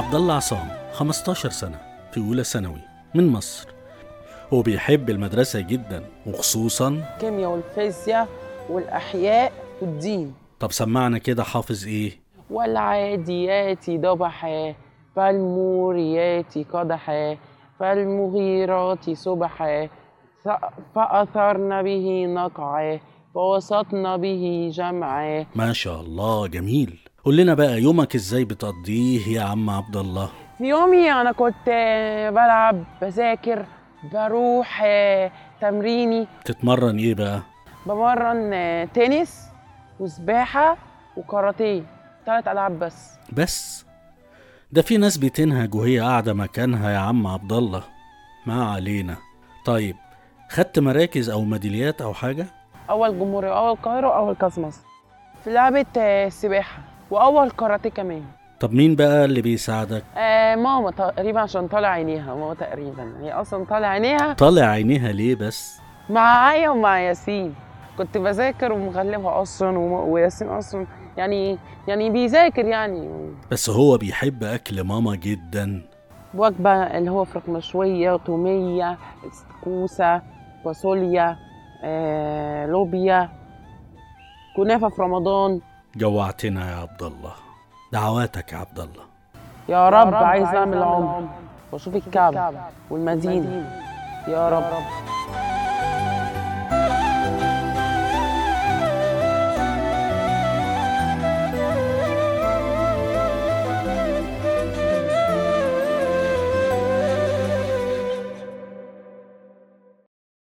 عبد الله عصام 15 سنة في أولى ثانوي من مصر هو بيحب المدرسة جدا وخصوصا الكيمياء والفيزياء والأحياء والدين طب سمعنا كده حافظ إيه والعاديات ضبحا فالموريات قدحا فالمغيرات سبحا ف- فأثرن به نقعا فوسطن به جمعا ما شاء الله جميل قول لنا بقى يومك إزاي بتقضيه يا عم عبد الله في يومي أنا كنت آه، بلعب بذاكر بروح آه، تمريني تتمرن إيه بقى بمرن آه، تنس وسباحة وكاراتيه ثلاث ألعاب بس بس ده في ناس بتنهج وهي قاعدة مكانها يا عم عبد الله ما علينا طيب خدت مراكز أو ميداليات أو حاجة أول جمهورية وأول القاهرة وأول كأس مصر في لعبة آه، السباحة وأول كاراتيه كمان طب مين بقى اللي بيساعدك آه ماما تقريبا عشان طالع عينيها ماما تقريبا هي أصلا طالع عينيها طالع عينيها ليه بس معايا ومع ياسين كنت بذاكر ومغلبها أصلا وم- وياسين أصلا يعني يعني بيذاكر يعني بس هو بيحب أكل ماما جدا وجبة اللي هو فراخ مشوية تومية كوسة فاصوليا آه، لوبيا كنافة في رمضان جوعتنا يا عبد الله دعواتك يا عبد الله يا رب عايز أعمل عمر وأشوف الكعبة والمدينة يا رب